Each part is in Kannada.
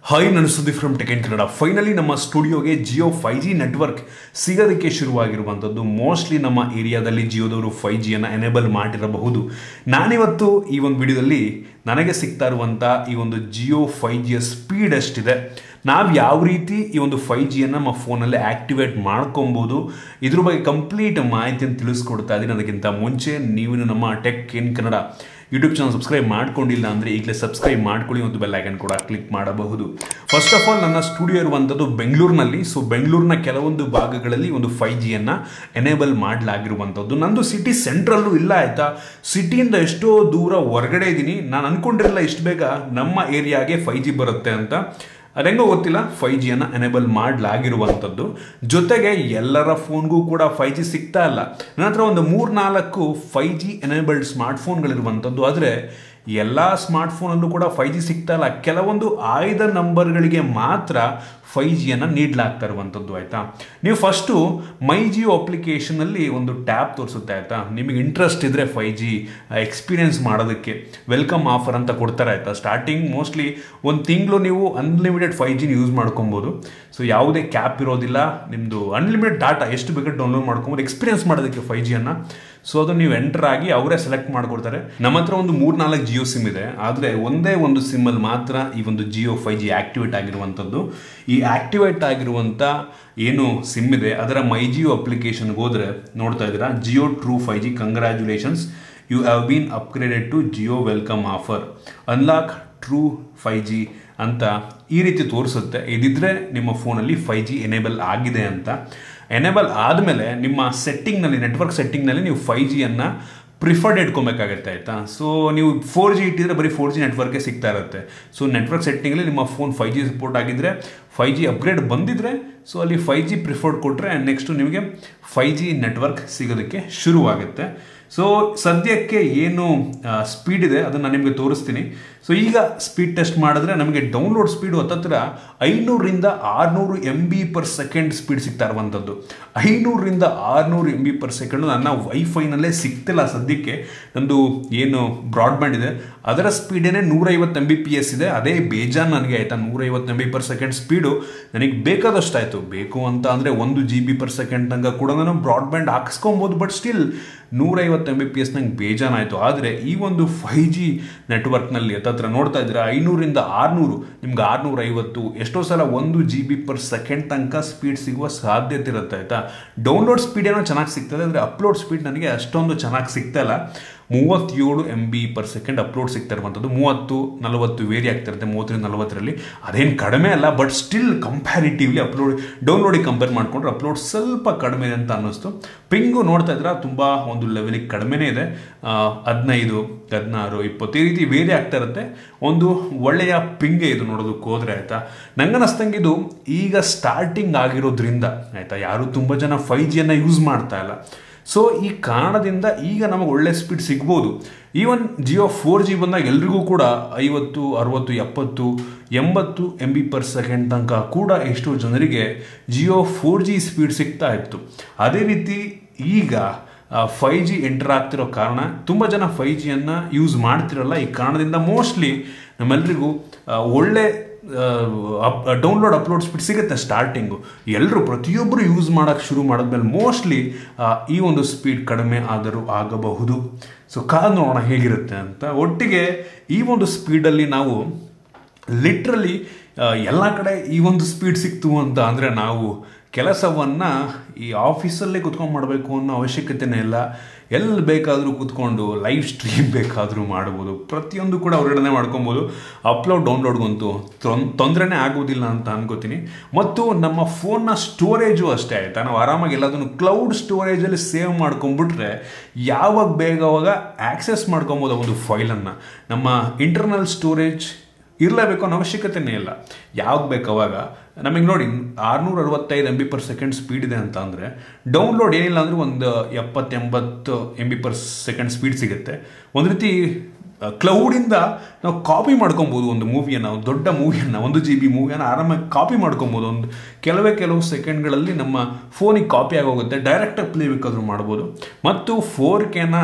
ಹಾಯ್ ನಾನು Sudeep from tech in Kannada finally ನಮ್ಮ ಸ್ಟುಡಿಯೋಗೆ ಜಿಯೋ ಫೈ ಜಿ ನೆಟ್ವರ್ಕ್ ಸಿಗೋದಕ್ಕೆ ಶುರುವಾಗಿರುವಂಥದ್ದು ಮೋಸ್ಟ್ಲಿ ನಮ್ಮ ಏರಿಯಾದಲ್ಲಿ ಜಿಯೋದವರು ಫೈ ಜಿಯನ್ನು ಎನೇಬಲ್ ಮಾಡಿರಬಹುದು ನಾನಿವತ್ತು ಈ ಒಂದು ವಿಡಿಯೋದಲ್ಲಿ ನನಗೆ ಸಿಗ್ತಾ ಇರುವಂಥ ಈ ಒಂದು ಜಿಯೋ ಫೈ ಜಿಯ ಸ್ಪೀಡ್ ಎಷ್ಟಿದೆ ನಾವು ಯಾವ ರೀತಿ ಈ ಒಂದು ಫೈ ಜಿಯನ್ನು ನಮ್ಮ ಫೋನಲ್ಲಿ ಆ್ಯಕ್ಟಿವೇಟ್ ಮಾಡ್ಕೊಬೋದು ಇದ್ರ ಬಗ್ಗೆ ಕಂಪ್ಲೀಟ್ ಮಾಹಿತಿಯನ್ನು ತಿಳಿಸ್ಕೊಡ್ತಾ ಇದ್ದೀನಿ ಅದಕ್ಕಿಂತ ಮುಂಚೆ ನೀವು ನಮ್ಮ tech in Kannada YouTube channel subscribe ಮಾಡ್ಕೊಂಡಿಲ್ಲ ಅಂದರೆ ಈಗಲೇ ಸಬ್ಸ್ಕ್ರೈಬ್ ಮಾಡ್ಕೊಳ್ಳಿ ಒಂದು ಬೆಲ್ ಐಕನ್ ಕೂಡ ಕ್ಲಿಕ್ ಮಾಡಬಹುದು ಫಸ್ಟ್ ಆಫ್ ಆಲ್ ನನ್ನ ಸ್ಟುಡಿಯೋ ಇರುವಂಥದ್ದು ಬೆಂಗಳೂರಿನಲ್ಲಿ ಸೊ ಬೆಂಗಳೂರಿನ ಕೆಲವೊಂದು ಭಾಗಗಳಲ್ಲಿ ಒಂದು ಫೈ ಜಿಯನ್ನು ಎನೇಬಲ್ ಮಾಡಲಾಗಿರುವಂಥದ್ದು ನಂದು ಸಿಟಿ ಸೆಂಟ್ರಲ್ಲೂ ಇಲ್ಲ ಆಯಿತಾ ಸಿಟಿಯಿಂದ ಎಷ್ಟೋ ದೂರ ಹೊರಗಡೆ ಇದ್ದೀನಿ ನಾನು ಅಂದ್ಕೊಂಡಿರಲಿಲ್ಲ ಇಷ್ಟು ಬೇಗ ನಮ್ಮ ಏರಿಯಾಗೆ ಫೈ ಜಿ ಬರುತ್ತೆ ಅಂತ ಅದೆಂಗೋ ಗೊತ್ತಿಲ್ಲ ಫೈ ಜಿಯನ್ನು ಎನೇಬಲ್ ಮಾಡಲಾಗಿರುವಂಥದ್ದು ಜೊತೆಗೆ ಎಲ್ಲರ ಫೋನ್ಗೂ ಕೂಡ ಫೈ ಜಿ ಸಿಗ್ತಾ ಇಲ್ಲ ನನ್ನ ಹತ್ರ ಒಂದು ಮೂರು ನಾಲ್ಕು ಫೈ ಜಿ ಎನೇಬಲ್ಡ್ ಸ್ಮಾರ್ಟ್ಫೋನ್ಗಳಿರುವಂಥದ್ದು ಆದರೆ ಎಲ್ಲ ಸ್ಮಾರ್ಟ್ಫೋನಲ್ಲೂ ಕೂಡ ಫೈ ಜಿ ಸಿಗ್ತಾ ಇಲ್ಲ ಕೆಲವೊಂದು ಆಯ್ದ ನಂಬರ್ಗಳಿಗೆ ಮಾತ್ರ ಫೈ ಜಿಯನ್ನು ನೀಡಲಾಗ್ತಾ ಇರುವಂಥದ್ದು ಆಯಿತಾ ನೀವು ಫಸ್ಟು ಮೈ ಜಿಯೋ ಅಪ್ಲಿಕೇಶನಲ್ಲಿ ಒಂದು ಟ್ಯಾಬ್ ತೋರಿಸುತ್ತೆ ಆಯಿತಾ ನಿಮಗೆ ಇಂಟ್ರೆಸ್ಟ್ ಇದ್ದರೆ ಫೈ ಜಿ ಎಕ್ಸ್ಪೀರಿಯನ್ಸ್ ಮಾಡೋದಕ್ಕೆ ವೆಲ್ಕಮ್ ಆಫರ್ ಅಂತ ಕೊಡ್ತಾರೆ ಆಯಿತಾ ಸ್ಟಾರ್ಟಿಂಗ್ ಮೋಸ್ಟ್ಲಿ ಒಂದು ತಿಂಗಳು ನೀವು ಅನ್ಲಿಮಿಟೆಡ್ ಫೈ ಜಿನ ಯೂಸ್ ಮಾಡ್ಕೊಬೋದು ಸೊ ಯಾವುದೇ ಕ್ಯಾಪ್ ಇರೋದಿಲ್ಲ ನಿಮ್ಮದು ಅನ್ಲಿಮಿಟೆಡ್ ಡಾಟಾ ಎಷ್ಟು ಬೇಕಾದ್ರೆ ಡೌನ್ಲೋಡ್ ಮಾಡ್ಕೊಬೋದು ಎಕ್ಸ್ಪೀರಿಯನ್ಸ್ ಮಾಡೋದಕ್ಕೆ ಫೈ ಜಿಯನ್ನು ಸೊ ಅದು ನೀವು ಎಂಟರ್ ಆಗಿ ಅವರೇ ಸೆಲೆಕ್ಟ್ ಮಾಡ್ಕೊಡ್ತಾರೆ ನಮ್ಮ ಹತ್ರ ಒಂದು ಮೂರು ನಾಲ್ಕು ಜಿಯೋ ಸಿಮ್ ಇದೆ ಆದರೆ ಒಂದೇ ಒಂದು ಸಿಮ್ಮಲ್ಲಿ ಮಾತ್ರ ಈ ಒಂದು ಜಿಯೋ ಫೈ ಜಿ ಆಕ್ಟಿವೇಟ್ ಆಗಿರುವಂಥದ್ದು ಈ ಆಕ್ಟಿವೇಟ್ ಆಗಿರುವಂಥ ಏನು ಸಿಮ್ ಇದೆ ಅದರ ಮೈ ಜಿಯೋ ಅಪ್ಲಿಕೇಶನ್ಗೆ ಹೋದರೆ ನೋಡ್ತಾ ಇದ್ದೀರಾ Jio true five G congratulations you have been upgraded to Jio welcome offer unlock true five G ಅಂತ ಈ ರೀತಿ ತೋರಿಸುತ್ತೆ ಇದಿದ್ರೆ ನಿಮ್ಮ ಫೋನಲ್ಲಿ ಫೈ ಜಿ ಎನೇಬಲ್ ಆಗಿದೆ ಅಂತ ಎನೇಬಲ್ ಆದಮೇಲೆ ನಿಮ್ಮ ಸೆಟ್ಟಿಂಗ್ನಲ್ಲಿ ನೆಟ್ವರ್ಕ್ ಸೆಟ್ಟಿಂಗ್ನಲ್ಲಿ ನೀವು ಫೈ ಜಿಯನ್ನು ಪ್ರಿಫರ್ಡ್ ಇಟ್ಕೊಬೇಕಾಗತ್ತೆ ಆಯಿತಾ ಸೊ ನೀವು ಫೋರ್ ಜಿ ಇಟ್ಟಿದ್ರೆ ಬರೀ ಫೋರ್ ಜಿ ನೆಟ್ವರ್ಕೇ ಸಿಗ್ತಾ ಇರುತ್ತೆ ಸೊ ನೆಟ್ವರ್ಕ್ ಸೆಟ್ಟಿಂಗಲ್ಲಿ ನಿಮ್ಮ ಫೋನ್ ಫೈ ಜಿ ಸಪೋರ್ಟ್ ಆಗಿದ್ದರೆ ಫೈ ಜಿ ಅಪ್ಗ್ರೇಡ್ ಬಂದಿದ್ರೆ ಸೊ ಅಲ್ಲಿ ಫೈ ಜಿ ಪ್ರಿಫರ್ಡ್ ಕೊಟ್ಟರೆ ನೆಕ್ಸ್ಟು ನಿಮಗೆ ಫೈ ಜಿ ನೆಟ್ವರ್ಕ್ ಸಿಗೋದಕ್ಕೆ ಶುರುವಾಗುತ್ತೆ ಸೊ ಸದ್ಯಕ್ಕೆ ಏನು ಸ್ಪೀಡ್ ಇದೆ ಅದನ್ನು ನಿಮಗೆ ತೋರಿಸ್ತೀನಿ ಸೊ ಈಗ ಸ್ಪೀಡ್ ಟೆಸ್ಟ್ ಮಾಡಿದ್ರೆ ನಮಗೆ ಡೌನ್ಲೋಡ್ ಸ್ಪೀಡು ಹತ್ತತ್ರ ಐನೂರರಿಂದ ಆರುನೂರು M B per second speed ಸಿಗ್ತಾ ಇರುವಂಥದ್ದು ಐನೂರರಿಂದ ಆರುನೂರು ಎಮ್ ಬಿ ಪರ್ ಸೆಕೆಂಡ್ ನನ್ನ ವೈಫೈನಲ್ಲೇ ಸಿಗ್ತಿಲ್ಲ ಸದ್ಯಕ್ಕೆ ನಂದು ಏನು ಬ್ರಾಡ್ಬ್ಯಾಂಡ್ ಇದೆ ಅದರ ಸ್ಪೀಡೇನೆ ನೂರೈವತ್ತು ಎಮ್ ಬಿ ಪಿ ಎಸ್ ಇದೆ ಅದೇ ಬೇಜಾನ್ ನನಗೆ ಆಯಿತಾ ನೂರೈವತ್ತು M B per second speed ನನಗೆ ಬೇಕಾದಷ್ಟು ಆಯಿತು ಬೇಕು ಅಂತ ಅಂದರೆ ಒಂದು ಜಿ ಬಿ ಪರ್ ಸೆಕೆಂಡ್ ತನಕ ಕೂಡ ನಾನು ಬ್ರಾಡ್ಬ್ಯಾಂಡ್ ಹಾಕ್ಸ್ಕೊಬೋದು ಬಟ್ ಸ್ಟಿಲ್ ನೂರೈವತ್ತು ಎಮ್ ಬಿ ಪಿ ಎಸ್ ನಂಗೆ ಬೇಜಾನಾಯಿತು ಆದರೆ ಈ ಒಂದು ಫೈ ಜಿ ನೆಟ್ವರ್ಕ್ನಲ್ಲಿ ಹತ್ತತ್ರ ನೋಡ್ತಾ ಇದ್ರೆ ಐನೂರಿಂದ ಆರುನೂರು ನಿಮ್ಗೆ ಆರುನೂರ ಐವತ್ತು ಎಷ್ಟೋ ಸಲ ಒಂದು ಜಿ ಬಿ ಪರ್ ಸೆಕೆಂಡ್ ತನಕ ಸ್ಪೀಡ್ ಸಿಗುವ ಸಾಧ್ಯತೆ ಇರುತ್ತೆ ಆಯಿತಾ ಡೌನ್ಲೋಡ್ ಸ್ಪೀಡ್ ಏನೋ ಚೆನ್ನಾಗಿ ಸಿಗ್ತದೆ ಅಂದರೆ ಅಪ್ಲೋಡ್ ಸ್ಪೀಡ್ ನನಗೆ ಅಷ್ಟೊಂದು ಚೆನ್ನಾಗಿ ಸಿಗ್ತಾ ಇಲ್ಲ ಮೂವತ್ತೇಳು M B per second upload ಸಿಗ್ತಾ ಇರುವಂಥದ್ದು ಮೂವತ್ತು ನಲವತ್ತು ವೇರಿ ಆಗ್ತಿರುತ್ತೆ ಮೂವತ್ತರಿಂದ ನಲವತ್ತರಲ್ಲಿ ಅದೇನು ಕಡಿಮೆ ಅಲ್ಲ ಬಟ್ ಸ್ಟಿಲ್ ಕಂಪ್ಯಾರಿಟಿವ್ಲಿ ಅಪ್ಲೋಡ್ ಡೌನ್ಲೋಡಿಗೆ ಕಂಪೇರ್ ಮಾಡಿಕೊಂಡ್ರೆ ಅಪ್ಲೋಡ್ ಸ್ವಲ್ಪ ಕಡಿಮೆ ಇದೆ ಅಂತ ಅನ್ನಿಸ್ತು ಪಿಂಗು ನೋಡ್ತಾ ಇದ್ರೆ ತುಂಬ ಒಂದು ಲೆವೆಲಿಗೆ ಕಡಿಮೆನೇ ಇದೆ ಹದಿನೈದು ಹದಿನಾರು ಇಪ್ಪತ್ತು ಈ ರೀತಿ ವೇರಿ ಆಗ್ತಾ ಇರುತ್ತೆ ಒಂದು ಒಳ್ಳೆಯ ಪಿಂಗೆ ಇದು ನೋಡೋದಕ್ಕೆ ಹೋದ್ರೆ ಆಯಿತಾ ನಂಗನ್ನಿಸ್ತಂಗೆ ಇದು ಈಗ ಸ್ಟಾರ್ಟಿಂಗ್ ಆಗಿರೋದ್ರಿಂದ ಆಯಿತಾ ಯಾರು ತುಂಬ ಜನ ಫೈ ಜಿಯನ್ನು ಯೂಸ್ ಮಾಡ್ತಾ ಇಲ್ಲ ಸೊ ಈ ಕಾರಣದಿಂದ ಈಗ ನಮಗೆ ಒಳ್ಳೆ ಸ್ಪೀಡ್ ಸಿಗ್ಬೋದು ಈವನ್ ಜಿಯೋ ಫೋರ್ ಜಿ ಬಂದಾಗ ಎಲ್ರಿಗೂ ಕೂಡ ಐವತ್ತು ಅರುವತ್ತು ಎಪ್ಪತ್ತು ಎಂಬತ್ತು ಎಮ್ ಬಿ ಪರ್ ಸೆಕೆಂಡ್ ತನಕ ಕೂಡ ಎಷ್ಟೋ ಜನರಿಗೆ ಜಿಯೋ ಫೋರ್ ಜಿ ಸ್ಪೀಡ್ ಸಿಗ್ತಾ ಇತ್ತು ಅದೇ ರೀತಿ ಈಗ ಫೈ ಜಿ ಎಂಟರ್ ಆಗ್ತಿರೋ ಕಾರಣ ತುಂಬ ಜನ ಫೈ ಜಿಯನ್ನು ಯೂಸ್ ಮಾಡ್ತಿರಲ್ಲ ಈ ಕಾರಣದಿಂದ ಮೋಸ್ಟ್ಲಿ ನಮ್ಮೆಲ್ರಿಗೂ ಒಳ್ಳೆ ಡೌನ್ಲೋಡ್ ಅಪ್ಲೋಡ್ ಸ್ಪೀಡ್ ಸಿಗುತ್ತೆ ಸ್ಟಾರ್ಟಿಂಗು ಎಲ್ಲರೂ ಪ್ರತಿಯೊಬ್ಬರು ಯೂಸ್ ಮಾಡೋಕ್ಕೆ ಶುರು ಮಾಡಿದ್ಮೇಲೆ ಮೋಸ್ಟ್ಲಿ ಈ ಒಂದು ಸ್ಪೀಡ್ ಕಡಿಮೆ ಆದರೂ ಆಗಬಹುದು ಸೊ ಕಾದು ನೋಡೋಣ ಹೇಗಿರುತ್ತೆ ಅಂತ ಒಟ್ಟಿಗೆ ಈ ಒಂದು ಸ್ಪೀಡಲ್ಲಿ ನಾವು ಲಿಟ್ರಲಿ ಎಲ್ಲ ಕಡೆ ಈ ಒಂದು ಸ್ಪೀಡ್ ಸಿಕ್ತು ಅಂತ ಅಂದರೆ ನಾವು ಕೆಲಸವನ್ನು ಈ ಆಫೀಸಲ್ಲೇ ಕುತ್ಕೊಂಡು ಮಾಡಬೇಕು ಅನ್ನೋ ಅವಶ್ಯಕತೆನೇ ಇಲ್ಲ ಎಲ್ಲಿ ಬೇಕಾದರೂ ಕೂತ್ಕೊಂಡು ಲೈವ್ ಸ್ಟ್ರೀಮ್ ಬೇಕಾದರೂ ಮಾಡ್ಬೋದು ಪ್ರತಿಯೊಂದು ಕೂಡ ಹೊರಗಡೆ ಮಾಡ್ಕೊಬೋದು ಅಪ್ಲೋಡ್ ಡೌನ್ಲೋಡ್ಗಂತೂ ತೊಂದರೆನೇ ಆಗೋದಿಲ್ಲ ಅಂತ ಅನ್ಕೋತೀನಿ ಮತ್ತು ನಮ್ಮ ಫೋನ್ನ ಸ್ಟೋರೇಜು ಅಷ್ಟೇ ಆಯಿತಾ ನಾವು ಆರಾಮಾಗಿ ಎಲ್ಲದನ್ನು ಕ್ಲೌಡ್ ಸ್ಟೋರೇಜಲ್ಲಿ ಸೇವ್ ಮಾಡ್ಕೊಂಬಿಟ್ರೆ ಯಾವಾಗ ಬೇಗವಾಗ ಆಕ್ಸೆಸ್ ಮಾಡ್ಕೊಬೋದು ಒಂದು ಫೈಲನ್ನು ನಮ್ಮ ಇಂಟರ್ನಲ್ ಸ್ಟೋರೇಜ್ ಇರಲೇಬೇಕು ಅನ್ನೋ ಅವಶ್ಯಕತೆನೇ ಇಲ್ಲ ಯಾವಾಗ ಬೇಕು ಅವಾಗ ನಮಗೆ ನೋಡಿ ಆರುನೂರ ಅರವತ್ತೈದು M B per second speed ಇದೆ ಅಂತ ಅಂದರೆ ಡೌನ್ಲೋಡ್ ಏನಿಲ್ಲ ಅಂದರೆ ಒಂದು ಎಪ್ಪತ್ತೆಂಬತ್ತು M B per second speed ಸಿಗುತ್ತೆ ಒಂದು ರೀತಿ ಕ್ಲೌಡಿಂದ ನಾವು ಕಾಪಿ ಮಾಡ್ಕೊಬೋದು ಒಂದು ಮೂವಿಯನ್ನು ದೊಡ್ಡ ಮೂವಿಯನ್ನು ಒಂದು ಜಿ ಬಿ ಮೂವಿಯನ್ನು ಆರಾಮಾಗಿ ಕಾಪಿ ಮಾಡ್ಕೊಬೋದು ಒಂದು ಕೆಲವೇ ಕೆಲವು ಸೆಕೆಂಡ್ಗಳಲ್ಲಿ ನಮ್ಮ ಫೋನಿಗೆ ಕಾಪಿ ಆಗೋಗುತ್ತೆ ಡೈರೆಕ್ಟಾಗಿ ಪ್ಲೇ ಬೇಕಾದರೂ ಮಾಡ್ಬೋದು ಮತ್ತು ಫೋರ್ ಕೆನ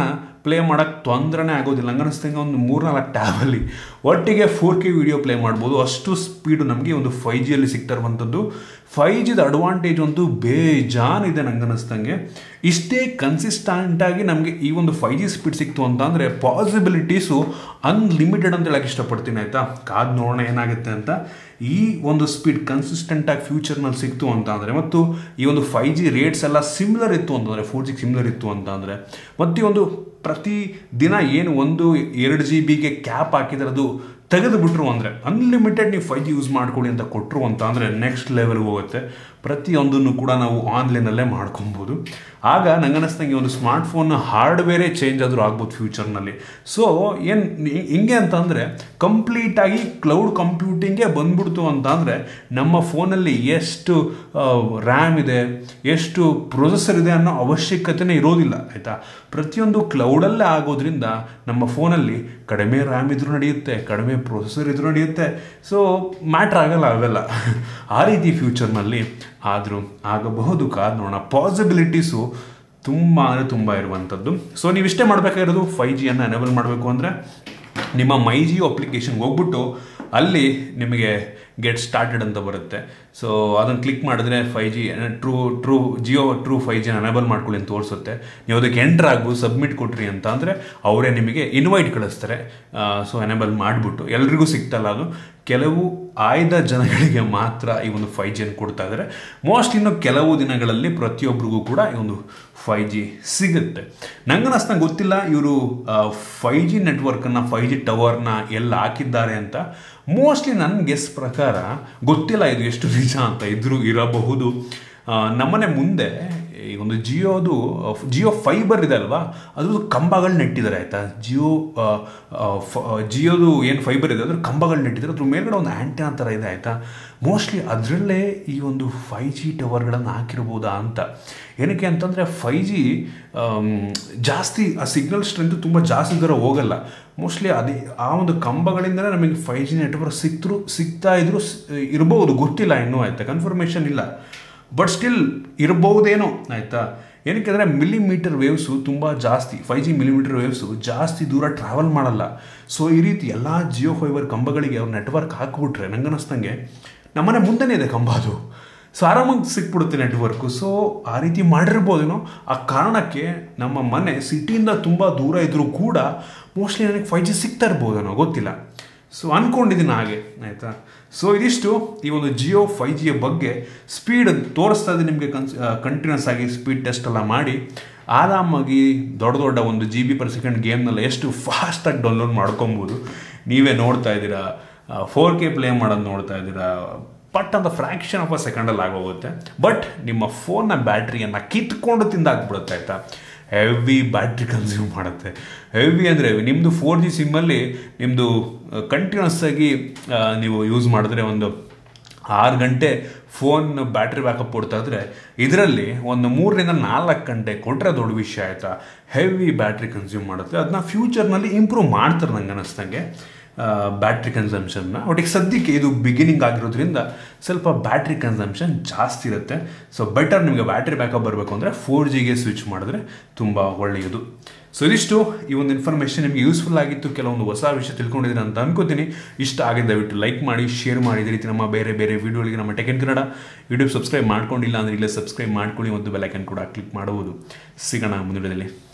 ಪ್ಲೇ ಮಾಡೋಕ್ಕೆ ತೊಂದರೆನೇ ಆಗೋದಿಲ್ಲ ಹಂಗೆ ಅನಿಸ್ತಂಗೆ ಒಂದು ಮೂರ್ನಾಲ್ಕು ಟ್ಯಾಬಲ್ಲಿ ಒಟ್ಟಿಗೆ ಫೋರ್ ಕೆ ವಿಡಿಯೋ ಪ್ಲೇ ಮಾಡ್ಬೋದು ಅಷ್ಟು ಸ್ಪೀಡು ನಮಗೆ ಒಂದು ಫೈ ಜಿಯಲ್ಲಿ ಸಿಗ್ತಾ ಇರುವಂಥದ್ದು ಫೈ ಜಿದ ಅಡ್ವಾಂಟೇಜ್ ಒಂದು ಬೇಜಾನ್ ಇದೆ ನಂಗೆ ಅನ್ನಿಸ್ತಂಗೆ ಇಷ್ಟೇ ಕನ್ಸಿಸ್ಟೆಂಟಾಗಿ ನಮಗೆ ಈ ಒಂದು ಫೈ ಜಿ ಸ್ಪೀಡ್ ಸಿಕ್ತು ಅಂತ ಅಂದರೆ ಪಾಸಿಬಿಲಿಟೀಸು ಅನ್ಲಿಮಿಟೆಡ್ ಅಂತ ಹೇಳಕ್ಕೆ ಇಷ್ಟಪಡ್ತೀನಿ ಆಯಿತಾ ಕಾದು ನೋಡೋಣ ಏನಾಗುತ್ತೆ ಅಂತ ಈ ಒಂದು ಸ್ಪೀಡ್ ಕನ್ಸಿಸ್ಟೆಂಟಾಗಿ ಫ್ಯೂಚರ್ನಲ್ಲಿ ಸಿಕ್ತು ಅಂತ ಅಂದರೆ ಮತ್ತು ಈ ಒಂದು ಫೈ ಜಿ ರೇಟ್ಸ್ ಎಲ್ಲ ಸಿಮಿಲರ್ ಇತ್ತು ಅಂತಂದರೆ ಫೋರ್ ಜಿಗೆ ಸಿಮಿಲರ್ ಇತ್ತು ಅಂತ ಅಂದರೆ ಮತ್ತು ಈ ಒಂದು ಪ್ರತಿ ದಿನ ಏನು ಒಂದು ಎರಡು ಜಿ ಬಿಗೆ ಕ್ಯಾಪ್ ಹಾಕಿದ್ರೆ ಅದು ತೆಗೆದು ಬಿಟ್ರು ಅಂದರೆ ಅನ್ಲಿಮಿಟೆಡ್ ನೀವು ಫೈ ಜಿ ಯೂಸ್ ಮಾಡ್ಕೊಳ್ಳಿ ಅಂತ ಕೊಟ್ಟರು ಅಂತ ಅಂದರೆ ನೆಕ್ಸ್ಟ್ ಲೆವೆಲ್ಗೆ ಹೋಗುತ್ತೆ ಪ್ರತಿಯೊಂದನ್ನು ಕೂಡ ನಾವು ಆನ್ಲೈನಲ್ಲೇ ಮಾಡ್ಕೊಬೋದು ಆಗ ನಂಗನ್ನಿಸ್ದಂಗೆ ಒಂದು ಸ್ಮಾರ್ಟ್ಫೋನ್ ಹಾರ್ಡ್ವೇರೇ ಚೇಂಜ್ ಆದರೂ ಆಗ್ಬೋದು ಫ್ಯೂಚರ್ನಲ್ಲಿ ಸೊ ಏನು ಹಿಂಗೆ ಅಂತಂದರೆ ಕಂಪ್ಲೀಟಾಗಿ ಕ್ಲೌಡ್ ಕಂಪ್ಯೂಟಿಂಗೇ ಬಂದ್ಬಿಡ್ತು ಅಂತ ಅಂದರೆ ನಮ್ಮ ಫೋನಲ್ಲಿ ಎಷ್ಟು ರ್ಯಾಮ್ ಇದೆ ಎಷ್ಟು ಪ್ರೊಸೆಸರ್ ಇದೆ ಅನ್ನೋ ಅವಶ್ಯಕತೆನೇ ಇರೋದಿಲ್ಲ ಆಯಿತಾ ಪ್ರತಿಯೊಂದು ಕ್ಲೌಡಲ್ಲೇ ಆಗೋದ್ರಿಂದ ನಮ್ಮ ಫೋನಲ್ಲಿ ಕಡಿಮೆ ರ್ಯಾಮ್ ಇದ್ರೂ ನಡೆಯುತ್ತೆ ಕಡಿಮೆ ಪ್ರೊಸೆಸರ್ ಇದ್ರೂ ನಡೆಯುತ್ತೆ ಸೊ ಮ್ಯಾಟ್ರ್ ಆಗಲ್ಲ ಅವೆಲ್ಲ ಆ ರೀತಿ ಫ್ಯೂಚರ್ನಲ್ಲಿ ಆದರೂ ಆಗಬಹುದು ಕಾದ್ ನೋಡೋಣ ಪಾಸಿಬಿಲಿಟೀಸು ತುಂಬ ಅಂದರೆ ತುಂಬ ಇರುವಂಥದ್ದು ಸೊ ನೀವು ಇಷ್ಟೇ ಮಾಡಬೇಕಾಗಿರೋದು ಫೈ ಜಿಯನ್ನು ಎನೇಬಲ್ ಮಾಡಬೇಕು ಅಂದರೆ ನಿಮ್ಮ ಮೈ ಜಿಯೋ ಅಪ್ಲಿಕೇಶನ್ಗೆ ಹೋಗ್ಬಿಟ್ಟು ಅಲ್ಲಿ ನಿಮಗೆ ಗೆಟ್ ಸ್ಟಾರ್ಟೆಡ್ ಅಂತ ಬರುತ್ತೆ ಸೊ ಅದನ್ನು ಕ್ಲಿಕ್ ಮಾಡಿದ್ರೆ five G true true Jio true five ಜಿನ ಅನೇಬಲ್ ಮಾಡ್ಕೊಳ್ಳಿ ಅಂತ ತೋರಿಸುತ್ತೆ ನೀವು ಅದಕ್ಕೆ ಎಂಟ್ರ್ ಆಗ್ಬೋದು ಸಬ್ಮಿಟ್ ಕೊಟ್ರಿ ಅಂತ ಅಂದರೆ ಅವರೇ ನಿಮಗೆ ಇನ್ವೈಟ್ ಕಳಿಸ್ತಾರೆ ಸೊ ಎನೇಬಲ್ ಮಾಡಿಬಿಟ್ಟು ಎಲ್ರಿಗೂ ಸಿಗ್ತಲ್ಲ ಅದು ಕೆಲವು ಆಯ್ದ ಜನಗಳಿಗೆ ಮಾತ್ರ ಈ ಒಂದು ಫೈ ಜಿಯನ್ನು ಕೊಡ್ತಾ ಇದ್ದಾರೆ ಮೋಸ್ಟ್ ಇನ್ನು ಕೆಲವು ದಿನಗಳಲ್ಲಿ ಪ್ರತಿಯೊಬ್ಬರಿಗೂ ಕೂಡ ಈ ಒಂದು ಫೈ ಜಿ ಸಿಗುತ್ತೆ ನಂಗನಸ್ತ ಗೊತ್ತಿಲ್ಲ ಇವರು ಫೈ ಜಿ ನೆಟ್ವರ್ಕನ್ನು ಫೈ ಜಿ ಟವರ್ನ ಎಲ್ಲ ಹಾಕಿದ್ದಾರೆ ಅಂತ ಮೋಸ್ಟ್ಲಿ ನನ್ನ ಗೆಸ್ ಪ್ರಕಾರ ಗೊತ್ತಿಲ್ಲ ಇದು ಎಷ್ಟು ನಿಜ ಅಂತ ಇದ್ರೂ ಇರಬಹುದು ನಮ್ಮನೆ ಮುಂದೆ ಈ ಒಂದು ಜಿಯೋದು ಜಿಯೋ ಫೈಬರ್ ಇದೆ ಅಲ್ವಾ ಅದು ಕಂಬಗಳು ನೆಟ್ಟಿದ್ದಾರೆ ಆಯಿತಾ ಜಿಯೋ ಜಿಯೋದು ಏನು ಫೈಬರ್ ಇದೆ ಅದ್ರ ಕಂಬಗಳು ನೆಟ್ಟಿದ್ದಾರೆ ಅದ್ರ ಮೇಲ್ಗಡೆ ಒಂದು ಆ್ಯಂಟೆನಾ ಥರ ಇದೆ ಆಯಿತಾ ಮೋಸ್ಟ್ಲಿ ಅದರಲ್ಲೇ ಈ ಒಂದು ಫೈ ಜಿ ಟವರ್ಗಳನ್ನು ಹಾಕಿರ್ಬೋದಾ ಅಂತ ಏನಕ್ಕೆ ಅಂತಂದರೆ ಫೈ ಜಿ ಜಾಸ್ತಿ ಆ ಸಿಗ್ನಲ್ ಸ್ಟ್ರೆಂತ್ ತುಂಬ ಜಾಸ್ತಿ ದೂರ ಹೋಗಲ್ಲ ಮೋಸ್ಟ್ಲಿ ಅದೇ ಆ ಒಂದು ಕಂಬಗಳಿಂದಲೇ ನಮಗೆ ಫೈ ಜಿ ನೆಟ್ವರ್ಕ್ ಸಿಕ್ತರು ಸಿಗ್ತಾ ಇದ್ರು ಇರ್ಬೋದು ಗೊತ್ತಿಲ್ಲ ಇನ್ನೂ ಆಯಿತಾ ಕನ್ಫರ್ಮೇಷನ್ ಇಲ್ಲ ಬಟ್ ಸ್ಟಿಲ್ ಇರ್ಬೋದೇನೋ ಆಯಿತಾ ಏನಕ್ಕೆ ಅಂದರೆ ಮಿಲಿಮೀಟರ್ ವೇವ್ಸು ತುಂಬ ಜಾಸ್ತಿ ಫೈ ಜಿ ಮಿಲಿಮೀಟರ್ ವೇವ್ಸು ಜಾಸ್ತಿ ದೂರ ಟ್ರಾವೆಲ್ ಮಾಡಲ್ಲ ಸೊ ಈ ರೀತಿ ಎಲ್ಲ ಜಿಯೋ ಫೈಬರ್ ಕಂಬಗಳಿಗೆ ಅವ್ರು ನೆಟ್ವರ್ಕ್ ಹಾಕ್ಬಿಟ್ರೆ ನಂಗೆ ಅನ್ನಿಸ್ತಂಗೆ ನಮ್ಮನೆ ಮುಂದೆನೇ ಇದೆ ಕಂಬ ಅದು ಸೊ ಆರಾಮಾಗಿ ಸಿಕ್ಬಿಡುತ್ತೆ ನೆಟ್ವರ್ಕು ಸೊ ಆ ರೀತಿ ಮಾಡಿರ್ಬೋದೇನೋ ಆ ಕಾರಣಕ್ಕೆ ನಮ್ಮ ಮನೆ ಸಿಟಿಯಿಂದ ತುಂಬ ದೂರ ಇದ್ದರೂ ಕೂಡ ಮೋಸ್ಟ್ಲಿ ನನಗೆ ಫೈ ಜಿ ಸಿಗ್ತಾ ಇರ್ಬೋದೇನೋ ಗೊತ್ತಿಲ್ಲ ಸೊ ಅಂದ್ಕೊಂಡಿದ್ದೀನಿ ಹಾಗೆ ಆಯಿತಾ ಸೊ ಇದಿಷ್ಟು ಈ ಒಂದು ಜಿಯೋ ಫೈ ಜಿಯ ಬಗ್ಗೆ ಸ್ಪೀಡ್ ತೋರಿಸ್ತಾ ಇದೆ ನಿಮಗೆ ಕನ್ಸ್ ಕಂಟಿನ್ಯೂಸ್ ಆಗಿ ಸ್ಪೀಡ್ ಟೆಸ್ಟ್ ಎಲ್ಲ ಮಾಡಿ ಆರಾಮಾಗಿ ದೊಡ್ಡ ದೊಡ್ಡ ಒಂದು ಜಿ ಬಿ ಪರ್ ಸೆಕೆಂಡ್ ಗೇಮ್ನೆಲ್ಲ ಎಷ್ಟು ಫಾಸ್ಟಾಗಿ ಡೌನ್ಲೋಡ್ ಮಾಡ್ಕೊಬೋದು ನೀವೇ ನೋಡ್ತಾ ಇದ್ದೀರಾ ಫೋರ್ ಕೆ ಪ್ಲೇ ಮಾಡೋದು ನೋಡ್ತಾ ಇದ್ದೀರಾ ಪಟ್ ಅಂತ ಫ್ರ್ಯಾಕ್ಷನ್ ಆಫ್ ಅ ಸೆಕೆಂಡಲ್ಲಿ ಆಗೋಗುತ್ತೆ ಬಟ್ ನಿಮ್ಮ ಫೋನ್ನ ಬ್ಯಾಟ್ರಿಯನ್ನು ಕಿತ್ಕೊಂಡು ತಿಂದಾಕ್ಬಿಡುತ್ತೆ ಆಯಿತಾ ಹೆವಿ ಬ್ಯಾಟ್ರಿ ಕನ್ಸ್ಯೂಮ್ ಮಾಡುತ್ತೆ ಹೆವಿ ಅಂದರೆ ನಿಮ್ಮದು ಫೋರ್ ಜಿ ಸಿಮ್ಮಲ್ಲಿ ನಿಮ್ಮದು ಕಂಟಿನ್ಯೂಸ್ ಆಗಿ ನೀವು ಯೂಸ್ ಮಾಡಿದ್ರೆ ಒಂದು ಆರು ಗಂಟೆ ಫೋನ್ ಬ್ಯಾಟ್ರಿ ಬ್ಯಾಕಪ್ ಕೊಡ್ತಾ ಇದ್ರೆ ಇದರಲ್ಲಿ ಒಂದು ಮೂರರಿಂದ ನಾಲ್ಕು ಗಂಟೆ ಕೊಟ್ಟರೆ ದೊಡ್ಡ ವಿಷಯ ಆಯಿತಾ ಹೆವಿ ಬ್ಯಾಟ್ರಿ ಕನ್ಸ್ಯೂಮ್ ಮಾಡುತ್ತೆ ಅದನ್ನ ಫ್ಯೂಚರ್ನಲ್ಲಿ ಇಂಪ್ರೂವ್ ಮಾಡ್ತಾರೆ ನಂಗೆ ಅನ್ನಿಸ್ತಂಗೆ ಬ್ಯಾಟ್ರಿ ಕನ್ಸಂಪ್ಷನ್ನ ಒಟ್ಟಿಗೆ ಸದ್ಯಕ್ಕೆ ಇದು ಬಿಗಿನಿಂಗ್ ಆಗಿರೋದ್ರಿಂದ ಸ್ವಲ್ಪ ಬ್ಯಾಟ್ರಿ ಕನ್ಸಂಪ್ಷನ್ ಜಾಸ್ತಿ ಇರುತ್ತೆ ಸೊ ಬೆಟರ್ ನಿಮಗೆ ಬ್ಯಾಟ್ರಿ ಬ್ಯಾಕಪ್ ಬರಬೇಕು ಅಂದರೆ ಫೋರ್ ಜಿಗೆ ಸ್ವಿಚ್ ಮಾಡಿದ್ರೆ ತುಂಬ ಒಳ್ಳೆಯದು ಸೊ ಇದಿಷ್ಟು ಈ ಒಂದು ಇನ್ಫಾರ್ಮೇಷನ್ ನಿಮಗೆ ಯೂಸ್ಫುಲ್ ಆಗಿತ್ತು ಕೆಲವೊಂದು ಹೊಸ ವಿಷಯ ತಿಳ್ಕೊಂಡಿದ್ದೀರ ಅಂತ ಅನ್ಕೋತೀನಿ ಇಷ್ಟ ಆಗಿದೆ ದಯವಿಟ್ಟು ಲೈಕ್ ಮಾಡಿ ಶೇರ್ ಮಾಡಿ ಇದೇ ರೀತಿ ನಮ್ಮ ಬೇರೆ ಬೇರೆ ವೀಡಿಯೋಗಳಿಗೆ ನಮ್ಮ ಟೆಕೆನ್ ಕನ್ನಡ ಯೂಟ್ಯೂಬ್ ಸಬ್ಸ್ಕ್ರೈಬ್ ಮಾಡ್ಕೊಂಡಿಲ್ಲ ಅಂದರೆ ಇಲ್ಲೇ ಸಬ್ಸ್ಕ್ರೈಬ್ ಮಾಡ್ಕೊಳ್ಳಿ ಮತ್ತು ಬೆಲೈಕನ್ ಕೂಡ ಕ್ಲಿಕ್ ಮಾಡಬಹುದು ಸಿಗೋಣ ಮುಂದಿನದಲ್ಲಿ